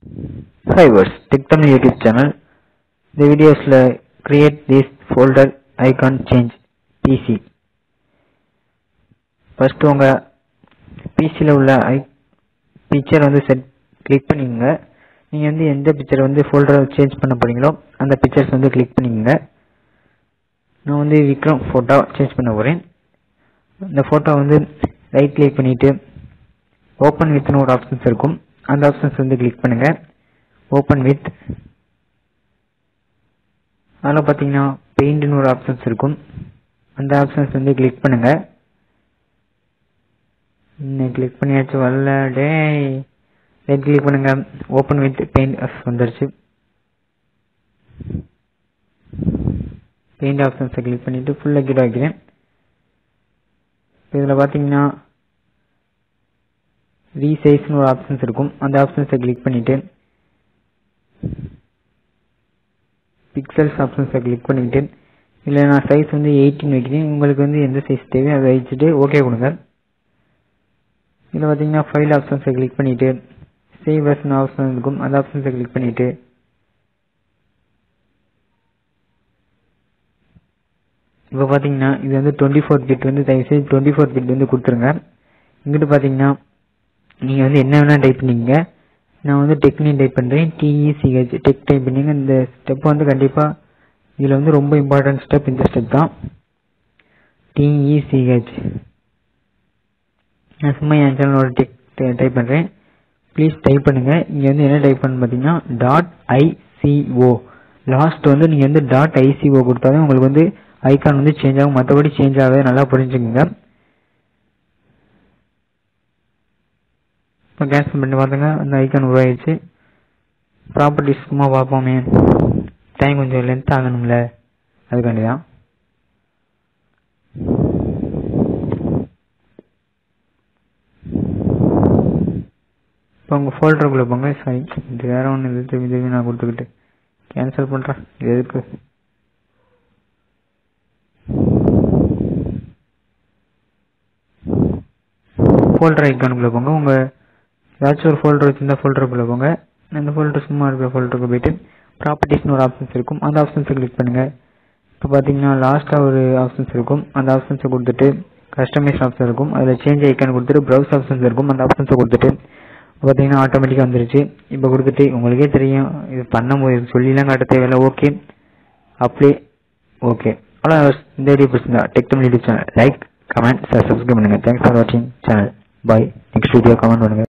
Hi viewers, TechTamil YouTube channel. இந்த வீடியோஸ்ல create this folder icon change PC. First உங்க பிசியில் உள்ள ஐ பிக்சர் வந்து செட் கிளிக் பண்ணிக்கோங்க நீங்கள் வந்து எந்த பிக்சர் வந்து ஃபோல்டரை சேஞ்ச் பண்ண போறீங்களோ அந்த பிக்சர்ஸ் வந்து கிளிக் பண்ணிக்கோங்க நான் வந்து விக்ரம் ஃபோட்டோ சேஞ்ச் பண்ண போகிறேன் இந்த ஃபோட்டோ வந்து ரைட் கிளிக் பண்ணிவிட்டு ஓப்பன் வித்னு ஒரு ஆப்ஷன்ஸ் இருக்கும் அந்த ஆப்ஷன்ஸ் வந்து கிளிக் பண்ணுங்க ஓப்பன் வித் அதில் பார்த்தீங்கன்னா பெயிண்ட்னு ஒரு ஆப்ஷன்ஸ் இருக்கும் அந்த ஆப்ஷன்ஸ் வந்து கிளிக் பண்ணுங்க இன்னும் கிளிக் பண்ணியாச்சு வரல டேய் ரைட் கிளிக் பண்ணுங்க ஓப்பன் வித் பெயிண்ட் வந்துருச்சு பெயிண்ட் ஆப்ஷன்ஸை கிளிக் பண்ணிட்டு ஃபுல்லாக கிட்ட வைக்கிறேன் இதில் பார்த்தீங்கன்னா ரீசைஸ்னு ஒரு ஆப்ஷன்ஸ் இருக்கும் அந்த ஆப்ஷன்ஸை கிளிக் பண்ணிட்டு பிக்சல்ஸ் ஆப்ஷன்ஸை கிளிக் பண்ணிக்கிட்டு இதில் நான் சைஸ் வந்து எயிட்டின் வைக்கிறேன் உங்களுக்கு வந்து எந்த சைஸ் தேவையோ அதை வச்சுட்டு ஓகே கொடுங்க இதில் பார்த்தீங்கன்னா ஃபைல் ஆப்ஷன்ஸை கிளிக் பண்ணிவிட்டு சேவ் வெர்ஷன் ஆப்ஷன் இருக்கும் அந்த ஆப்ஷன்ஸை கிளிக் பண்ணிவிட்டு இப்போ பார்த்தீங்கன்னா இது வந்து டுவெண்ட்டி ஃபோர் பிட் வந்து தயவுசெய்து டுவெண்ட்டி ஃபோர் பிட் வந்து கொடுத்துருங்க இங்கிட்டு பார்த்தீங்கன்னா நீங்கள் வந்து என்ன வேணால் டைப் பண்ணிக்கங்க நான் வந்து டெக்னி டைப் பண்ணுறேன் டிஇசிஹெச் டெக் டைப் பண்ணிங்க இந்த ஸ்டெப் வந்து கண்டிப்பாக இதில் வந்து ரொம்ப இம்பார்ட்டன்ட் ஸ்டெப் இந்த ஸ்டெப் தான் டிஇசிஹெச் நான் சும்மா என் சேனலோட டெக் டைப் பண்ணுறேன் ப்ளீஸ் டைப் பண்ணுங்கள் இங்கே வந்து என்ன டைப் பண்ணு பார்த்தீங்கன்னா டாட் ஐசிஓ லாஸ்ட் வந்து நீங்கள் வந்து டாட் ஐசிஓ கொடுத்தாலே உங்களுக்கு வந்து ஐக்கான் வந்து சேஞ்ச் ஆகும் மற்றபடி சேஞ்ச் ஆகாது நல்லா புரிஞ்சுக்கோங்க இப்போ கேன்சல் பண்ணி பார்த்துங்க அந்த ஐக்கான் உருவாயிடுச்சு ப்ராப்பர்ட்டிஸ் சும்மா பார்ப்போமே டைம் கொஞ்சம் லென்த் ஆகணும்ல அதுக்காண்டி தான் இப்போ உங்கள் ஃபோல்டருக்குள்ளே போங்க சாரி இது வேற ஒன்று இது திரும்பி திரும்பி நான் கொடுத்துக்கிட்டு கேன்சல் பண்ணுறேன் இது எதுக்கு ஃபோல்டர் ஐக்கானுக்குள்ளே போங்க உங்கள் ஏதாச்சும் ஒரு ஃபோல்டர் வச்சிருந்தா ஃபோல்டருக்குள்ளே போங்க அந்த ஃபோல்டர் சும்மா இருக்கிற ஃபோல்டருக்கு போயிட்டு ப்ராப்பர்ட்டிஸ்னு ஒரு ஆப்ஷன்ஸ் இருக்கும் அந்த ஆப்ஷன்ஸை கிளிக் பண்ணுங்கள் இப்போ பார்த்தீங்கன்னா லாஸ்ட்டாக ஒரு ஆப்ஷன்ஸ் இருக்கும் அந்த ஆப்ஷன்ஸை கொடுத்துட்டு கஸ்டமைஸ் ஆப்ஷன் இருக்கும் அதில் சேஞ்ச் ஐக்கான் கொடுத்துட்டு ப்ரௌஸ் ஆப்ஷன்ஸ் இருக்கும் அந்த ஆப்ஷன்ஸை கொடுத்துட்டு பார்த்தீங்கன்னா ஆட்டோமேட்டிக்காக வந்துருச்சு இப்போ கொடுத்துட்டு உங்களுக்கே தெரியும் இது பண்ணும்போது சொல்லிலாம் காட்ட தேவையில்ல ஓகே அப்படியே ஓகே அவ்வளோ இந்த வீடியோ பிடிச்சிருந்தா tech Tamil YouTube channel like comment subscribe பண்ணுங்கள் தேங்க்ஸ் ஃபார் வாட்சிங் channel bye next video comment பண்ணுங்கள்